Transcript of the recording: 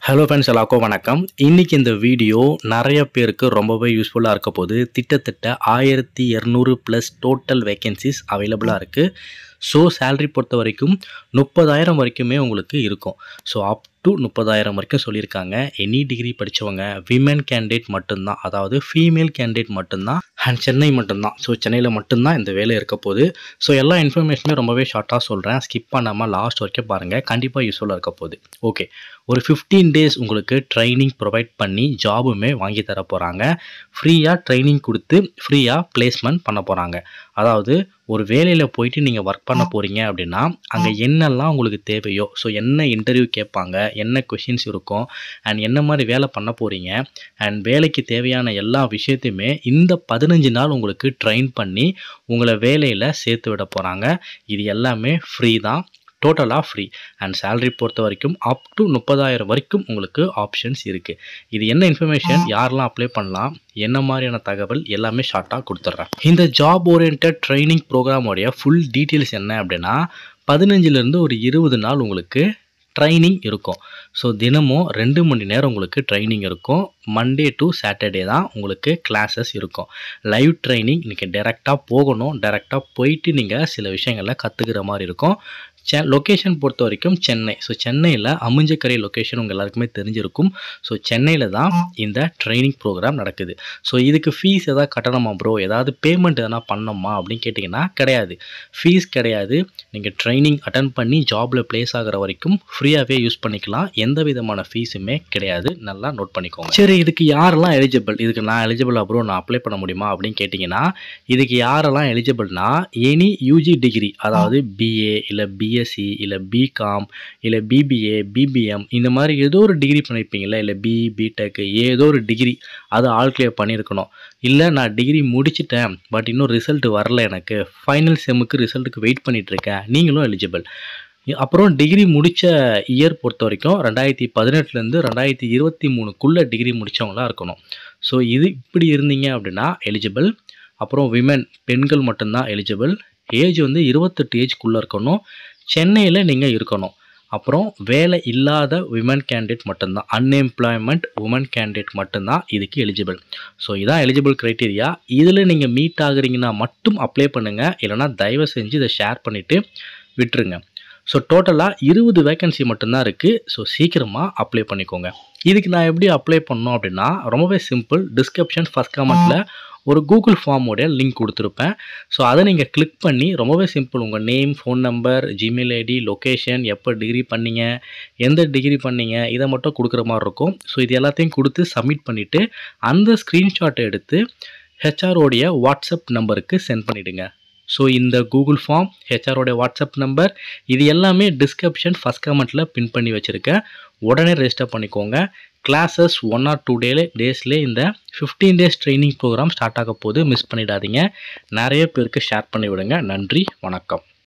hello friends எல்லாருக்கும் வணக்கம் இன்னைக்கு இந்த வீடியோ நிறைய பேருக்கு ரொம்பவே யூஸ்ஃபுல்லாக இருக்க போது திட்டத்தட்ட ஆயிரத்தி இரநூறு ப்ளஸ் டோட்டல் வேகன்சிஸ் அவைலபிளாக இருக்குது ஸோ சேலரி பொறுத்த வரைக்கும் முப்பதாயிரம் வரைக்குமே உங்களுக்கு இருக்கும் ஸோ அப் டு முப்பதாயிரம் வரைக்கும் சொல்லியிருக்காங்க எனி டிகிரி படித்தவங்க விமன் கேண்டிடேட் மட்டும்தான் அதாவது ஃபீமேல் கேண்டிடேட் மட்டும்தான் அண்ட் சென்னை மட்டும்தான் ஸோ சென்னையில் மட்டும்தான் இந்த வேலை இருக்க போகுது ஸோ எல்லா இன்ஃபர்மேஷனுமே ரொம்பவே ஷார்ட்டாக சொல்கிறேன் ஸ்கிப் பண்ணாமல் லாஸ்ட் வரைக்கும் பாருங்கள் கண்டிப்பாக யூஸ்ஃபுல்லாக இருக்க போகுது ஓகே ஒரு ஃபிஃப்டீன் டேஸ் உங்களுக்கு ட்ரைனிங் ப்ரொவைட் பண்ணி ஜாபுமே வாங்கி தர போகிறாங்க ஃப்ரீயாக ட்ரைனிங் கொடுத்து ஃப்ரீயாக பிளேஸ்மெண்ட் பண்ண போகிறாங்க அதாவது ஒரு வேலையில் போயிட்டு நீங்கள் ஒர்க் பண்ண போகிறீங்க அப்படின்னா அங்கே என்னெல்லாம் உங்களுக்கு தேவையோ ஸோ என்ன இன்டர்வியூ கேட்பாங்க என்ன கொஷின்ஸ் இருக்கும் அண்ட் என்ன மாதிரி வேலை பண்ண போகிறீங்க அண்ட் வேலைக்கு தேவையான எல்லா விஷயத்தையுமே இந்த பதினஞ்சு நாள் உங்களுக்கு ட்ரெயின் பண்ணி உங்களை வேலையில் சேர்த்து விட போகிறாங்க இது எல்லாமே ஃப்ரீ தான் டோட்டலாக ஃப்ரீ அண்ட் சேலரி பொறுத்த வரைக்கும் அப் டு முப்பதாயிரம் வரைக்கும் உங்களுக்கு ஆப்ஷன்ஸ் இருக்குது இது என்ன இன்ஃபர்மேஷன் யாரெல்லாம் அப்ளை பண்ணலாம் என்ன மாதிரியான தகவல் எல்லாமே ஷார்ட்டாக கொடுத்துட்றேன் இந்த ஜாப் ஓரியன்ட் ட்ரைனிங் ப்ரோக்ராமோடைய ஃபுல் டீட்டெயில்ஸ் என்ன அப்படின்னா பதினஞ்சுலேருந்து ஒரு இருபது நாள் உங்களுக்கு ட்ரைனிங் இருக்கும் ஸோ தினமும் ரெண்டு மணி நேரம் உங்களுக்கு ட்ரைனிங் இருக்கும் மண்டே டு சாட்டர்டே தான் உங்களுக்கு கிளாஸஸ் இருக்கும் லைவ் ட்ரைனிங் நீங்கள் டேரெக்டாக போகணும் டேரெக்டாக போயிட்டு நீங்கள் சில விஷயங்களை கற்றுக்கிற மாதிரி இருக்கும் செ லொக்கேஷன் பொறுத்த வரைக்கும் சென்னை ஸோ சென்னையில் அமிஞ்சக்கரை லொக்கேஷன் உங்கள் எல்லாருக்குமே தெரிஞ்சிருக்கும் ஸோ சென்னையில் தான் இந்த ட்ரைனிங் ப்ரோக்ராம் நடக்குது ஸோ இதுக்கு ஃபீஸ் எதாவது கட்டணுமா ப்ரோ ஏதாவது பேமெண்ட் எதனா பண்ணணுமா அப்படின்னு கேட்டிங்கன்னா கிடையாது ஃபீஸ் கிடையாது நீங்கள் ட்ரைனிங் அட்டன் பண்ணி ஜாபில் ப்ளேஸ் ஆகிற வரைக்கும் ஃப்ரீயாகவே யூஸ் பண்ணிக்கலாம் எந்த விதமான ஃபீஸுமே கிடையாது நல்லா நோட் பண்ணிக்கோங்க சரி இதுக்கு யாரெல்லாம் எலிஜிபிள் இதுக்கு நான் எலிஜிபிள் ப்ரோ நான் அப்ளை பண்ண முடியுமா அப்படின்னு கேட்டிங்கன்னா இதுக்கு யாரெல்லாம் எலிஜிபிள்னா எனி யூஜி டிகிரி அதாவது பிஏ இல்லை பிஎஸ்சி இல்லை பிகாம் இல்லை பிபிஏ பிபிஎம் இந்த மாதிரி ஏதோ ஒரு டிகிரி பண்ணியிருப்பீங்களா இல்லை பி பிடெக் ஏதோ ஒரு டிகிரி அது ஆல் கிளியர் பண்ணியிருக்கணும் இல்லை நான் டிகிரி முடிச்சிட்டேன் பட் இன்னும் ரிசல்ட் வரல எனக்கு ஃபைனல் செம்முக்கு ரிசல்ட்டுக்கு வெயிட் பண்ணிகிட்ருக்கேன் நீங்களும் எலிஜிபிள் அப்புறம் டிகிரி முடித்த இயர் பொறுத்த வரைக்கும் ரெண்டாயிரத்தி பதினெட்டுலேருந்து ரெண்டாயிரத்தி இருபத்தி மூணுக்குள்ளே டிகிரி முடித்தவங்களாம் இருக்கணும் ஸோ இது இப்படி இருந்தீங்க அப்படின்னா எலிஜிபிள் அப்புறம் விமன் பெண்கள் மட்டும்தான் எலிஜிபிள் ஏஜ் வந்து இருபத்தெட்டு ஏஜ்க்குள்ளே இருக்கணும் சென்னையில் நீங்கள் இருக்கணும் அப்புறம் வேலை இல்லாத விமன் கேண்டிடேட் மட்டும்தான் அன்எம்ப்ளாய்மெண்ட் உமன் கேண்டிடேட் மட்டும்தான் இதுக்கு எலிஜிபிள் ஸோ இதான் எலிஜிபிள் க்ரைட்டீரியா இதில் நீங்கள் மீட் ஆகுறீங்கன்னா மட்டும் அப்ளை பண்ணுங்கள் இல்லைனா தயவு செஞ்சு இதை ஷேர் பண்ணிவிட்டு விட்டுருங்க ஸோ டோட்டலாக இருபது வேக்கன்சி மட்டும்தான் இருக்குது ஸோ சீக்கிரமாக அப்ளை பண்ணிக்கோங்க இதுக்கு நான் எப்படி அப்ளை பண்ணோம் அப்படின்னா ரொம்பவே சிம்பிள் டிஸ்கிரிப்ஷன் ஃபஸ்ட் கமெண்ட்டில் ஒரு கூகுள் ஃபார்மோடைய லிங்க் கொடுத்துருப்பேன் ஸோ அதை நீங்கள் கிளிக் பண்ணி ரொம்பவே சிம்பிள் உங்கள் name phone number Gmail ID location எப்போ டிகிரி பண்ணீங்க எந்த டிகிரி பண்ணீங்க இதை மட்டும் கொடுக்குற மாதிரி இருக்கும் ஸோ இது எல்லாத்தையும் கொடுத்து சப்மிட் பண்ணிவிட்டு அந்த ஸ்க்ரீன்ஷாட்டை எடுத்து ஹெச்ஆரோடைய வாட்ஸ்அப் நம்பருக்கு சென்ட் பண்ணிவிடுங்க ஸோ இந்த கூகுள் ஃபார்ம் ஹெச்ஆரோடைய வாட்ஸ்அப் நம்பர் இது எல்லாமே டிஸ்கிரிப்ஷன் ஃபஸ்ட் கமெண்ட்டில் பின் பண்ணி வச்சுருக்கேன் உடனே ரெஜிஸ்டர் பண்ணிக்கோங்க கிளாஸஸ் ஒன் ஆர் டூ டேலே டேஸ்லேயே இந்த fifteen days training programme start ஆக போது மிஸ் பண்ணிடாதீங்க நிறைய பேருக்கு ஷேர் பண்ணி விடுங்க நன்றி வணக்கம்